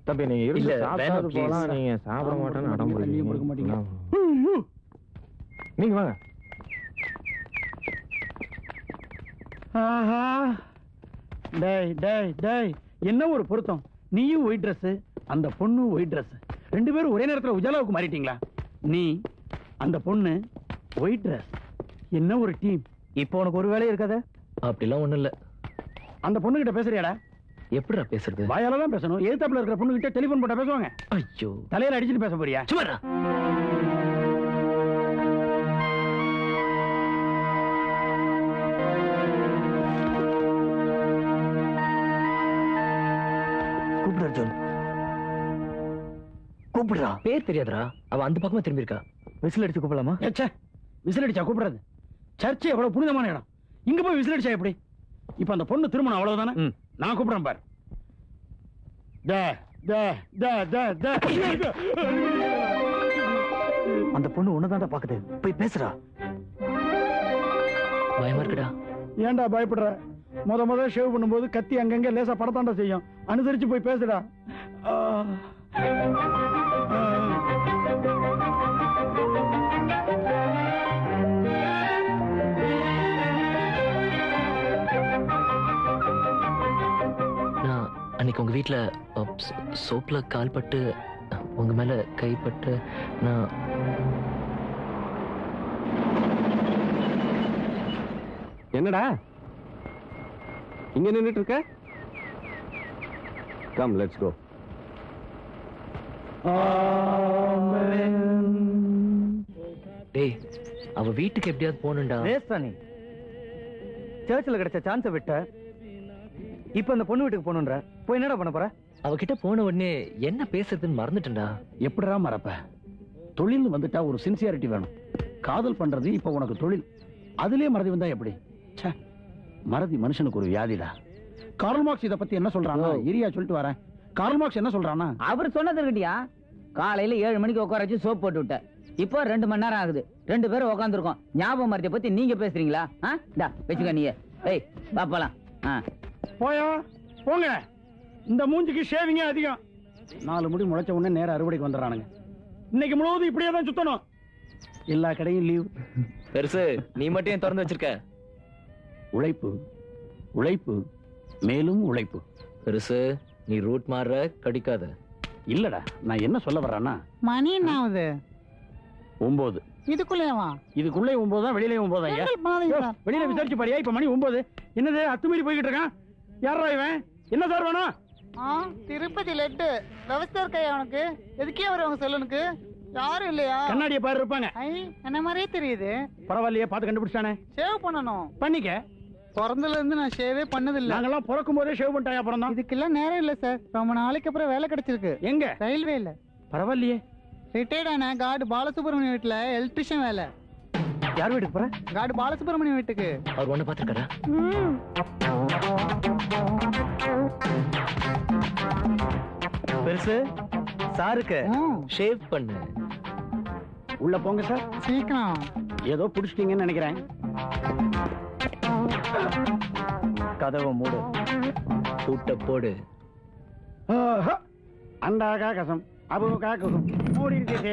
தம்பி நீங்க இருந்து இல்ல, சாப்பிடாது வேணாம், please. போலாம் நீங்க சாப்பிட ஆ, மாட்டேன்னு அடம் கொடுக்க மாட்டீங்க, கொடுக்க பிடிக்கிறீங்க. மாட்டீங்க. நீங்க வாங்க ஆஹா டேய் டேய் டேய் என்ன ஒரு பொருத்தம் நீயும் ஒயிட் Dress அந்த பொண்ணும் ஒயிட் Dress ரெண்டு பேரும் ஒரே நேரத்துல உஜாலாவுக்கு மாறிட்டீங்களா நீ அந்த பொண்ணு ஒயிட் Dress என்ன ஒரு டீம் இப்போ உனக்கு ஒரு வேலையும் இருக்காத அப்படிலாம் ஒண்ணும் இல்ல அந்த பொண்ணு கிட்ட பேசுறியாடா எப்படிடா பேசுறது வாயால தான் பேசணும் எதிர்த்தாப்புல இருக்கிற பொண்ணு கிட்ட டெலிபோன் போட்டா பேசுவாங்க ஐயோ தலையில அடிச்சுட்டு பேச போறியா சும்மாடா கூப்பிடு அர்ஜுன் கூப்பிடுறா பேர் தெரியாதுடா அவ அந்த பக்கமா திரும்பி இருக்கா விசில் அடிச்சு கூப்பிடலாமா ஏச்சே விசில் அடிச்சா கூப்பிடுறது சர்ச்சை எவ்வளவு புனிதமான இடம் இங்க போய் விசில் அடிச்சா எப்படி இப்ப அந்த பொண்ணு திருமணம் அவ்வளவுதானே ம். நான் கூப்பிடுறேன் பாரு டே, டே, டே, டே, டே. அந்த பொண்ணு உன்னதான்டா பாக்குது போய் பேசுறா பயமா இருக்குடா ஏன்டா பயப்படுற முத முத ஷேவ் பண்ணும்போது கத்தி அங்கங்க லேசா படத்தாண்டா செய்யும் அனுசரிச்சு போய் பேசுடா ஆ. ஆ. நான் அன்னைக்கு உங்க வீட்ல அ, சோ- சோப்ல கால் பட்டு அ, உங்க மேல கைப்பட்டு நான் என்னடா இங்க நின்னுட்டு இருக்க கம் லெட்ஸ் கோ டேய் அவ வீட்டுக்கு எப்படியாவது போகணும்டா வேஸ்டா நீ சர்ச்சில் கிடைச்ச சான்ஸை விட்ட இப்ப அந்த பொண்ணு வீட்டுக்கு போகணுன்ற போய் என்னடா பண்ண போற அவகிட்ட போன உடனே என்ன பேசுறதுன்னு மறந்துட்டேன்டா எப்படிடா மறப்ப தொழில் வந்துட்டா ஒரு சின்சியாரிட்டி வேணும் காதல் பண்றது இப்ப உனக்கு தொழில் அதுலயே மறதி வந்தா எப்படி ச்சே, மறதி மனுஷனுக்கு ஒரு வியாதிடா கார்ல் மார்க்ஸ் இத பத்தி என்ன சொல்றானா இரியா சொல்லிட்டு வரேன் கார்ல் மார்க்ஸ் என்ன சொல்றானா அவர் சொன்னது இருக்கட்டியா காலையில ஏழு மணிக்கு உட்கார வச்சு சோப் போட்டு விட்ட இப்போ ரெண்டு மணி நேரம் ஆகுது ரெண்டு பேரும் உட்காந்துருக்கோம் ஞாபகம் மரத்தை பத்தி நீங்க பேசுறீங்களா ஆ இந்தா வச்சுக்க நீ ஏய் பாப்பலாம் ஆ போயா போங்க இந்த மூஞ்சிக்கு ஷேவிங்கே அதிகம் நாலு முடி முளைச்ச உடனே நேரா அறுவடைக்கு வந்துடுறானுங்க இன்னைக்கு முழுவதும் இப்படியே தான் சுத்தணும் எல்லா கடையும் லீவ் பெருசு நீ மட்டும் ஏன் திறந்து வச்சிருக்க உழைப்பு உழைப்பு மேலும் உழைப்பு பெருசு நீ ரூட் மாறுற கடிக்காத இல்லடா நான் என்ன சொல்ல வர்றேன்னா மணி என்ன ஆகுது ஒன்பது இதுக்குள்ளேவா இதுக்குள்ளே ஒன்பது தான் வெளியிலே ஒன்பது ஐயா கிண்டல் பண்ணாதீங்க யோ, சார். வெளியில விசாரிச்சு பாரியா இப்ப மணி ஒன்பது என்னது அத்துமீறி போய்கிட்டு இருக்கான் யாரா இவன் என்ன சார் வேணும் ஆ திருப்பதி லட்டு விவசாய இருக்கையா உனக்கு எதுக்கே வருவாங்க செல்லுனுக்கு யாரும் இல்லையா கண்ணாடியை பாரு இருப்பாங்க ஐ என்ன மாதிரியே தெரியுது பரவாயில்லையே பார்த்து கண்டுபிடிச்சானே ஷேவ் பண்ணணும் பண்ணிக்க பிறந்ததுல இருந்து நான் ஷேவே பண்ணதில்ல நாங்கெல்லாம் பிறக்கும் போதே ஷேவ் பண்ணிட்டாயா பிறந்தோம் இதுக்கெல்லாம் நேரம் இல்ல சார் ரொம்ப நாளைக்கு அப்புறம் வேலை கிடைச்சிருக்கு எங்க ரயில்வேல பரவாயில்லையே ரிட்டையர்ட் ஆன கார்டு பாலசுப்ரமணியம் வீட்டுல எலக்ட்ரிஷியன் வேலை யார் வீட்டுக்கு போற கார்டு பாலசுப்ரமணியம் வீட்டுக்கு அவர் ஒண்ணு பாத்துருக்காரா பெருசு சாருக்கு ம், ஷேவ் பண்ணு உள்ள போங்க சார் சீக்கிரம் ஏதோ புடிச்சிட்டீங்கன்னு நினைக்கிறேன் கதவை மூடு கூட்ட போடு ஆஹா. அண்டா காக்கசம் அபு காக்கசம் மூடி இருக்கே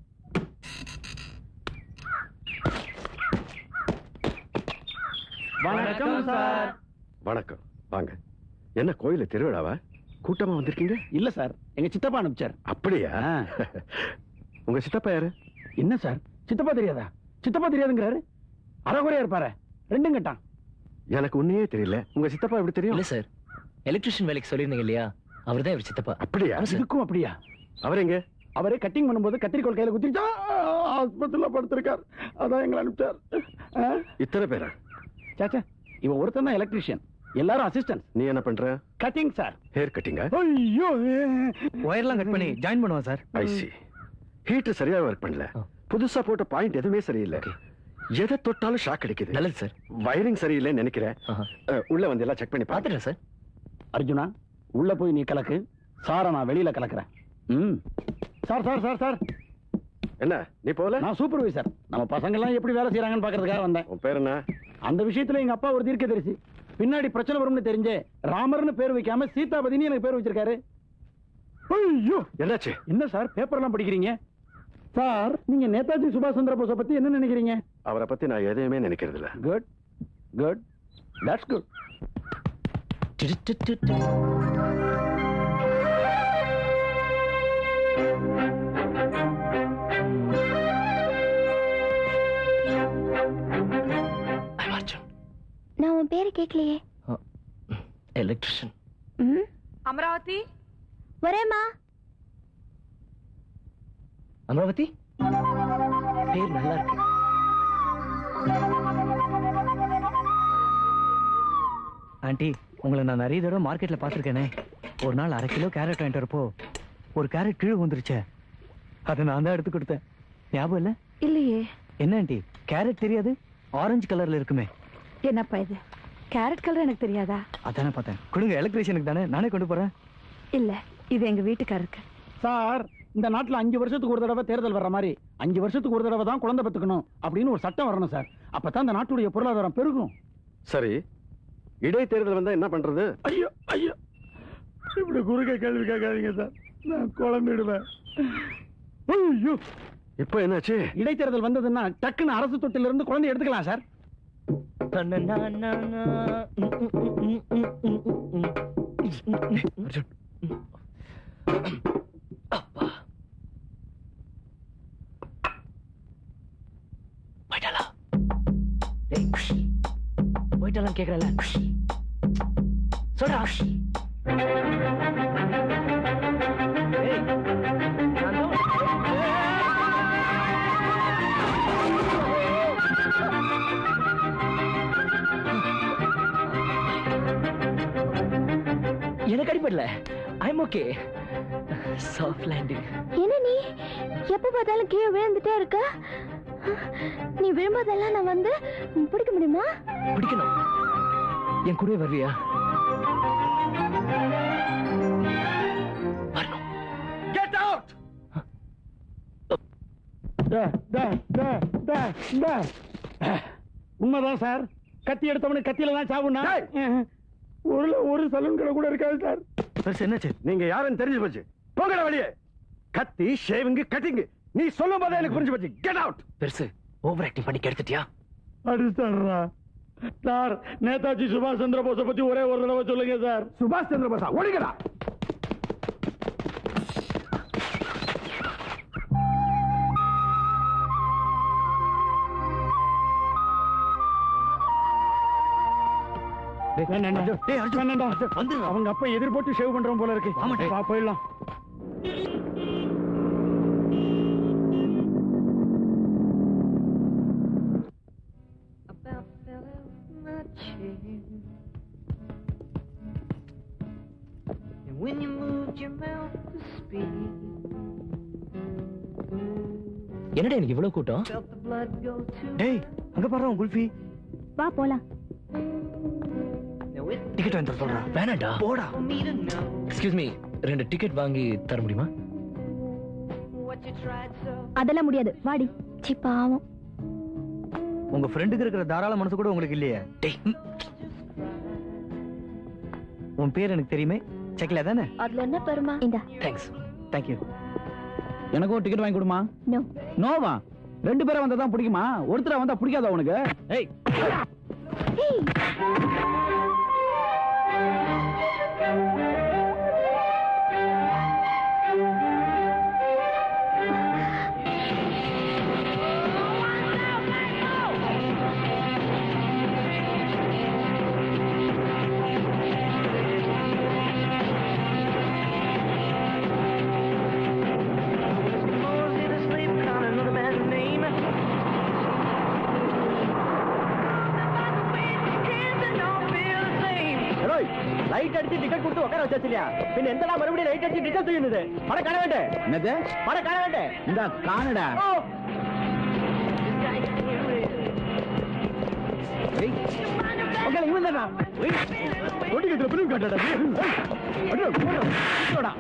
வணக்கம் சார் வணக்கம் வாங்க என்ன கோயில திருவிழாவா கூட்டமா வந்திருக்கீங்க இல்ல சார் எங்க சித்தப்பா அனுப்பிச்சார் அப்படியா ஆ. உங்க சித்தப்பா யாரு என்ன சார் சித்தப்பா தெரியாதா சித்தப்பா தெரியாதுங்கிறாரு அறகுறையா இருப்பாரு ரெண்டும் கட்டான் எனக்கு உன்னையே தெரியல உங்க சித்தப்பா எப்படி இல்ல தெரியும் சார் எலக்ட்ரிஷியன் வேலைக்கு சொல்லியிருந்தீங்க இல்லையா அவர்தான் இவர் சித்தப்பா அப்படியா இதுக்கும் அப்படியா அவர் எங்க அவரே கட்டிங் பண்ணும்போது கத்திரிக்கோல் கையில குத்திச்சா ஆஸ்பத்திரியில படுத்திருக்கார் அதான் எங்களை அனுப்பிச்சார் ஆ? இத்தனை பேரா சாச்சா இவன் ஒருத்தன் தான் எலக்ட்ரிஷியன் எல்லாரும் அசிஸ்டன்ட் நீ என்ன பண்ற கட்டிங் சார் ஹேர் கட்டிங்கா ஐயோ ஒயர்லாம் கட் பண்ணி ஜாயின் பண்ணுவான் சார் ஐ சி ஹீட்டர் சரியா ஒர்க் பண்ணல ஆ. புதுசா போட்ட பாயிண்ட் எதுவுமே சரியில்லை எதை தொட்டாலும் ஷாக் அடிக்குது நல்லது சார் வயரிங் சரியில்லைன்னு நினைக்கிறேன் ஆஹா. அஹ், உள்ள வந்து எல்லாம் செக் பண்ணி பாத்து பாத்துட்டேன் சார் அர்ஜுனா உள்ள போய் நீ கலக்கு சாரை நான் வெளியில கலக்குறேன் ம் சார் சார் சார் சார் என்ன நீ போல நான் சூப்பர்வைசர் நம்ம பசங்க எல்லாம் எப்படி வேலை செய்யறாங்கன்னு பாக்குறதுக்காக வந்தேன் உன் பேர் என்ன அந்த விஷயத்துல எங்க அப்பா ஒரு தீர்க்கதரிசி பின்னாடி பிரச்சனை வரும்னு தெரிஞ்சே ராமர்னு பேர் வைக்காம சீதாபதினு எனக்கு பேர் வச்சிருக்காரு ஐயோ என்னாச்சு என்ன சார் பேப்பர்லாம் படிக்கிறீங்க சார் நீங்க நேதாஜி சுபாஷ் சந்திர போஸை பத்தி என்ன நினைக்கிறீங்க அவரை பத்தி நான் எதையுமே நினைக்கிறது இல்ல good good that's good I'm Arjun, நான் உன் பேரு கேட்கலையே electrician. ம் அமராவதி வரேம்மா அமராவதி பேர் நல்லா இருக்கு ஆண்டி உங்களை நான் நிறைய தடவை மார்க்கெட்ல பார்த்துருக்கேனே ஒரு நாள் அரை கிலோ கேரட் வாங்கிட்டு வரப்போ ஒரு கேரட் கீழே வந்துருச்சே அதை நான் தான் எடுத்து கொடுத்தேன் ஞாபகம் இல்ல இல்லையே என்ன ஆண்டி கேரட் தெரியாது ஆரஞ்சு கலர்ல இருக்குமே என்னப்பா இது கேரட் கலர் எனக்கு தெரியாதா அதானே பார்த்தேன் கொடுங்க எலக்ட்ரீஷியனுக்கு தானே நானே கொண்டு போறேன் இல்ல இது எங்க வீட்டுக்காரருக்கு சார் இந்த நாட்டுல அஞ்சு வருஷத்துக்கு ஒரு தடவை தேர்தல் வர்ற மாதிரி அஞ்சு வருஷத்துக்கு ஒரு தடவை தான் குழந்தை பெத்துக்கணும் அப்படின்னு ஒரு சட்டம் வரணும் சார் அப்பதான் இந்த நாட்டுடைய பொருளாதாரம் பெருகும் சரி இடைத்தேர்தல் வந்தா என்ன பண்றது ஐயோ ஐயோ இப்படி குறுக்க கேள்வி கேட்காதீங்க சார் நான் குழம்பிடுவேன் ஐயோ இப்போ என்னாச்சு இடைத்தேர்தல் வந்ததுன்னா டக்குன்னு அரசு தொட்டில இருந்து குழந்தை எடுத்துக்கலாம் சார் அர்ஜுன் அப்பா போயிட்டாளா டேய் போயிட்டாலாம் கேக்குறல சொல்றா ஏய், நான் தான் எனக்கு அடிப்படல ஐம் ஓகே சாஃப்ட் லேண்டிங் என்ன நீ எப்ப பார்த்தாலும் கீழே விழுந்துட்டே இருக்க நீ விழும்போதெல்லாம் நான் வந்து பிடிக்க முடியுமா பிடிக்கணும் என் கூடவே வருவியா வரணும் கெட் அவுட் உண்மைதான் சார் கத்தி எடுத்தவனு கத்தியில தான் சாவுனா ஒரு ஒரு சலூன் கடை கூட இருக்காது சார் பெருசு என்னாச்சு நீங்க யாருன்னு தெரிஞ்சு போச்சு போங்கடா வெளியே கத்தி ஷேவிங் கட்டிங் நீ சொல்லும் போதே எனக்கு புரிஞ்சு போச்சு கெட் அவுட் பெருசு ஓவர் ஆக்டிங் பண்ணி கெடுத்துட்டியா அடிச்சாடுறா சார் நேதாஜி சுபாஷ் சந்திர போஸை பத்தி ஒரே ஒரு தடவை சொல்லுங்க சார் சுபாஷ் சந்திர போஸா ஒழிக்கடா வேண்டாம்டா. வேண்டாம்டா. அவங்க அப்பா எதிர் போட்டு ஷேவ் பண்றவன் போல இருக்கு வா போயிடலாம் என்னடா எனக்கு இவ்வளவு கூட்டம் டேய் அங்க பாரு குல்ஃபி வா போலாம் டிக்கெட் வாங்கி தர சொல்றா வேணாடா போடா எக்ஸ்கியூஸ் மீ ரெண்டு டிக்கெட் வாங்கி தர முடியுமா அதெல்லாம் முடியாது வாடி சி பாவம் உங்க ஃப்ரெண்டுக்கு இருக்கிற தாராள மனசு கூட உங்களுக்கு இல்லையே டேய் உன் பேர் எனக்கு தெரியுமே செக்ல தானே அதுல என்ன பெருமா இந்த தேங்க்ஸ் தேங்க்யூ எனக்கு ஒரு டிக்கெட் வாங்கி கொடுமா நோ நோவா ரெண்டு பேரை வந்தா தான் பிடிக்குமா ஒருத்தரா வந்தா பிடிக்காதா உனக்கு ஏய் ஏய் லைட் அடிச்சு டிக்கெட் கொடுத்து உட்கார வச்சாச்சு இல்லையா பின்ன எந்தடா மறுபடியும் லைட் அடிச்சு டிக்கெட் தூக்கினது பணம் காண வேண்டே என்னது பணம் காண வேண்டே இந்த காணடா இவன் தானா கொட்டி கட்டுற பிலிம் காட்டடா